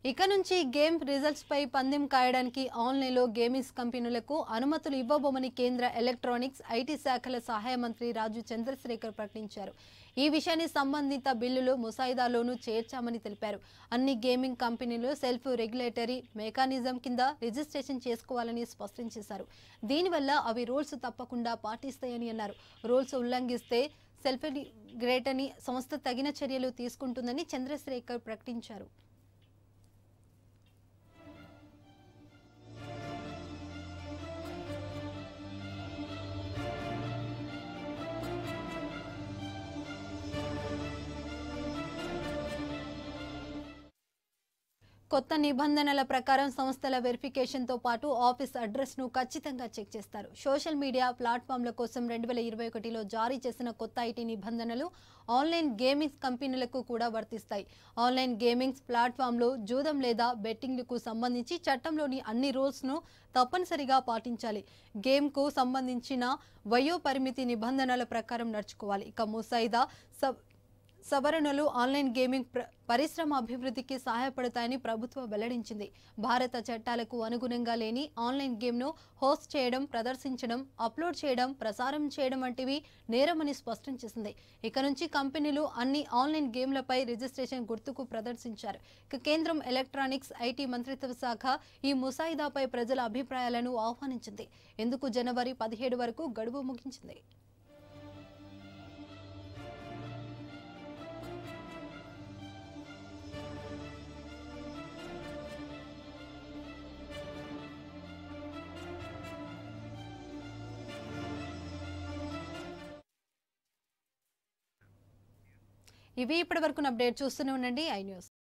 ఇక నుంచి game results పై పందెం కాయడానికి ఆన్లైన్లో గేమింగ్స్ కంపెనీలకు అనుమతులు ఇవ్వబోమని కేంద్ర ఎలక్ట్రానిక్స్ ఐటీ శాఖల సహాయ మంత్రి రాజు చంద్రశేఖర్ ప్రకటించారు ఈ విషయాన్ని సంబంధిత బిల్లులు ముసాయిదాలోనూ చేర్చామని తెలిపారు అన్ని గేమింగ్ కంపెనీలు సెల్ఫ్ రెగ్యులేటరీ మెకానిజం కింద రిజిస్ట్రేషన్ చేసుకోవాలని స్పష్టం చేశారు దీనివల్ల అవి రూల్స్ తప్పకుండా పాటిస్తాయని అన్నారు రూల్స్ ఉల్లంఘిస్తే సెల్ఫ్ గ్రేటని సంస్థ తగిన చర్యలు తీసుకుంటుందని చంద్రశేఖర్ ప్రకటించారు కొత్త నిబంధనల ప్రకారం సంస్థల వెరిఫికేషన్తో పాటు ఆఫీస్ అడ్రస్ను ఖచ్చితంగా చెక్ చేస్తారు సోషల్ మీడియా ప్లాట్ఫామ్ల కోసం రెండు వేల ఇరవై ఒకటిలో జారీ చేసిన కొత్త ఐటీ నిబంధనలు ఆన్లైన్ గేమింగ్స్ కంపెనీలకు కూడా వర్తిస్తాయి ఆన్లైన్ గేమింగ్స్ ప్లాట్ఫామ్లు జూదం లేదా బెట్టింగ్లకు సంబంధించి చట్టంలోని అన్ని రూల్స్ను తప్పనిసరిగా పాటించాలి గేమ్కు సంబంధించిన వయో పరిమితి నిబంధనల ప్రకారం నడుచుకోవాలి ఇక ముసాయిదా సబ్ సవరణలు ఆన్లైన్ గేమింగ్ ప్ర- పరిశ్రమ అభివృద్ధికి సహాయపడతాయని ప్రభుత్వం వెల్లడించింది భారత చట్టాలకు అనుగుణంగా లేని ఆన్లైన్ గేమ్ను హోస్ట్ చేయడం ప్రదర్శించడం అప్లోడ్ చేయడం ప్రసారం చేయడం వంటివి నేరమని స్పష్టం చేసింది ఇక నుంచి కంపెనీలు అన్ని ఆన్లైన్ గేమ్లపై రిజిస్ట్రేషన్ గుర్తుకు ప్రదర్శించారు ఇక కేంద్రం ఎలక్ట్రానిక్స్ ఐటీ మంత్రిత్వ శాఖ ఈ ముసాయిదాపై ప్రజల అభిప్రాయాలను ఆహ్వానించింది ఎందుకు జనవరి పదిహేడు వరకు గడువు ముగించింది ఇవి ఇప్పటి వరకు అప్డేట్ చూస్తూనే ఉండండి ఐ న్యూస్